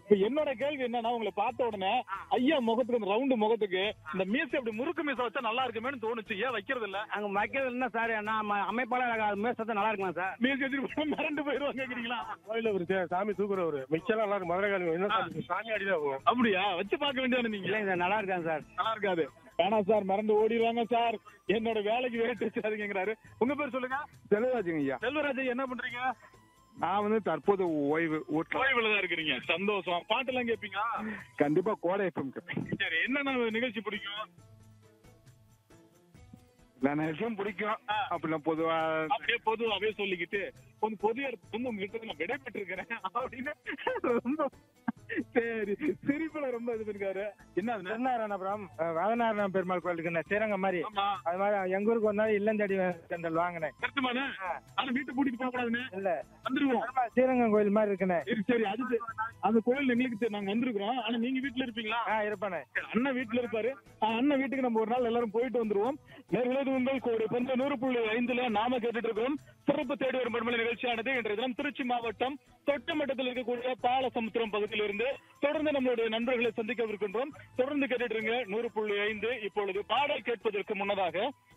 இப்ப என்னோட கேள்வி என்னன்னா உங்களை பார்த்த உடனே ஐயா முகத்துக்கு அந்த ரவுண்டு முகத்துக்கு இந்த மீசை அப்படி முறுக்கு மீசை வச்சா நல்லா இருக்குமேனு தோணுச்சு ஏன் வைக்கிறது இல்ல அங்க வைக்கிறது என்ன சார் நான் அமைப்பாளர் மேசத்தை நல்லா இருக்குமா சார் மீசை வச்சுட்டு போனா மறந்து போயிருவாங்க கேக்குறீங்களா கோயில ஒரு சே- சாமி தூக்குறவரு மிச்சம் நல்லா இருக்கு மதுரை காலி என்ன சாமி சாமி அடிதான் அவங்க அப்படியா வச்சு பார்க்க வேண்டியதானே நீங்க இல்லைங்க சார் நல்லா இருக்காங்க சார் நல்லா இருக்காது வேணாம் சார் மறந்து ஓடிடுவாங்க சார் என்னோட வேலைக்கு வேட்டு வச்சாருங்கிறாரு உங்க பேர் சொல்லுங்க செல்வராஜுங்க ஐயா செல்வராஜ் என்ன பண்றீங்க நான் வந்து தற்போது ஓய்வு வீட்டுல ஓய்வுல தான் இருக்கிறீங்க சந்தோஷம் பாட்டெல்லாம் கேட்பீங்களா கண்டிப்பா கோடை எஃப்எம் கேட்பேன் சரி என்னென்ன நிகழ்ச்சி பிடிக்கும் நான் எஃப்எம் பிடிக்கும் அப்படிலாம் பொதுவா அப்படியே பொதுவாவே சொல்லிக்கிட்டு கொஞ்சம் பொது இடத்துல வந்து உங்ககிட்ட நான் விடை பெற்றிருக்கிறேன் அப்படின்னு ரொம்ப சரி சிரிப்புல ரொம்ப இது பண்ணிருக்காரு என்ன அதுன்னு? திருநாராயணபுரம் வேதநாராயண பெருமாள் கோயிலுக்கு நான் ஸ்ரீரங்கம் மாதிரி ஆமா அது மாதிரி எங்க ஊருக்கு ஒரு நாள் இல்லந்தடி செண்டல் வாங்கினேன் கருத்துமானே ஆனா வீட்டை கூட்டிட்டு போக கூடாதுன்னு இல்ல வந்துருவோம் ஸ்ரீரங்கம் கோயில் மாதிரி இருக்குண்ணே சரி சரி அது சரி. அந்த கோயில் எங்களுக்கு தெரியும், நாங்க வந்திருக்கிறோம் ஆனா நீங்க வீட்டுல இருப்பீங்களா ஆ இருப்பானே சரி, அண்ணன் வீட்டுல இருப்பாரு ஆ, அண்ணன் வீட்டுக்கு நம்ம ஒரு நாள் எல்லாரும் போயிட்டு வந்துருவோம் நேர்களது உங்கள் கோடி பஞ்ச நூறு புள்ளி ஐந்துல நாம கேட்டுட்டு இருக்கோம் சிறப்பு தேடி வரும் பண்பலை நிகழ்ச்சியானது இன்றைய தினம் திருச்சி மாவட்டம் தொட்டமட்டத்தில் இருக்கக்கூடிய பாலசமுத்திரம் பகுதியிலிருந்து தொடர்ந்து நம்மளுடைய நண்பர்களை சந்திக்க இருக்கின்றோம் தொடர்ந்து கேட்டுட்டு இருங்க நூறு புள்ளி ஐந்து இப்பொழுது பாடல் கேட்பதற்கு முன்னதாக